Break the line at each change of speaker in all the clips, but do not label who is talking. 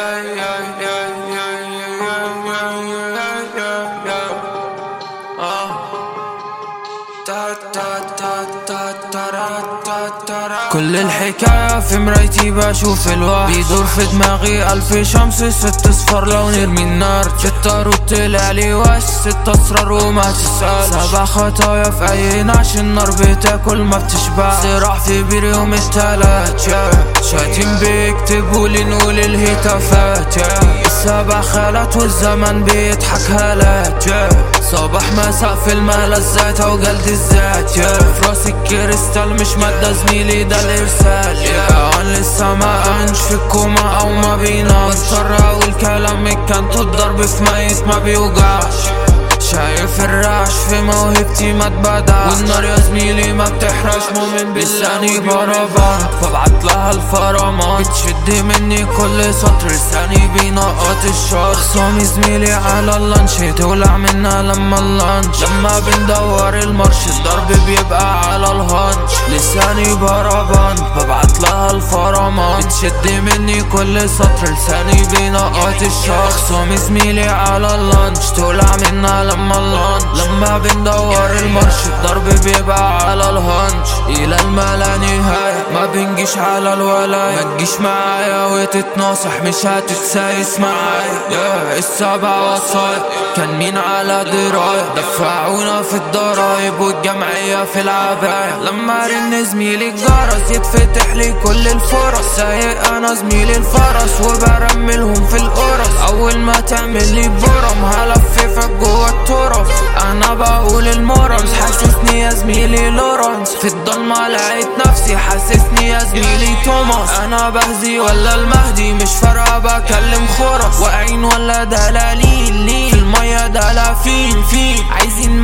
كل الحكاية في مرايتي بشوف الوحش بيدور في دماغي ألف شمس ست صفر لو نرمي النار جتر طلع لي وش ست أسرار وما تسأل سبع خطايا في أي نعش النار بتاكل ما بتشبع صراح في بير يوم التلات شاتم بيكتبولي نقول الهتافات السبع خالات والزمن بيضحك هالات صباح مساء في الملذات وقلد الذات في راسي الكريستال مش مادة زميلي ده الارسال عن لسه ما انش في الكوما او ما بينامش بضطر اقول كلامك كانت الضرب في ميت ما بيوجعش شايف الرعش في موهبتي ما تبدع والنار يا زميلي ما بتحرش مؤمن بلساني بربان فبعت لها الفرمان بتشد مني كل سطر لساني بينقط الشر خصامي زميلي على اللانش تولع منا لما اللانش لما بندور المرش الضرب بيبقى على الهانش لساني بربان ببعت لها الفرمان بتشد مني كل سطر لساني بينقط الشر خصامي زميلي على اللانش تولع منا لما لما اللانش لما بندور المرش الضرب بيبقى على الهانش الى الملا نهاية ما بنجيش على الولاية ما تجيش معايا وتتناصح مش هتتسايس معايا yeah. السبع وصايا كان مين على دراية دفعونا في الضرايب والجمعية في العباية لما رن زميلي الجرس يتفتح لي كل الفرص سايق انا زميلي الفرس وبرملهم في القرص اول ما تعمل لي برم هلففك جوه الترف انا بقول المرمز حسسني يا زميلي لورنس في الضلمة لقيت نفسي حسسني يا زميلي توماس انا بهزي ولا المهدي مش فارقة بكلم خرس واقعين ولا دلالين في المية دلافين فين عايزين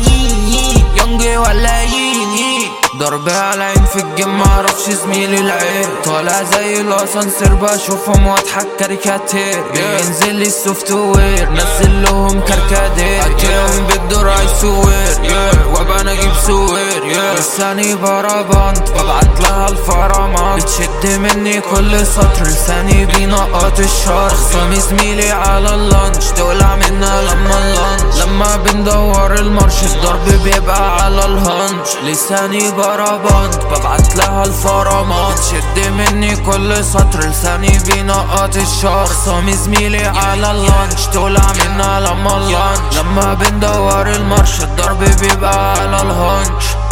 ملايين يونج ولا يين يين ضرب على عين في الجيم معرفش زميلي العين طالع زي الاسانسير بشوفهم واضحك كاريكاتير ينزل لي السوفت وير نزل لهم كركادير اديهم بالدور ايسوير وابقى انا اجيب سوير لساني بربنت ببعت لها الفرمان بتشد مني كل سطر لساني بينقط الشر خصامي زميلي على اللانش تولع منا لما اللانش لما بندور المرش الضرب بيبقى على الهانش لساني بربنت ببعت لها الفرمان تشد مني كل سطر لساني بينقط الشر خصامي زميلي على اللانش تولع منا لما اللانش لما بندور المرش الضرب بيبقى على الهانش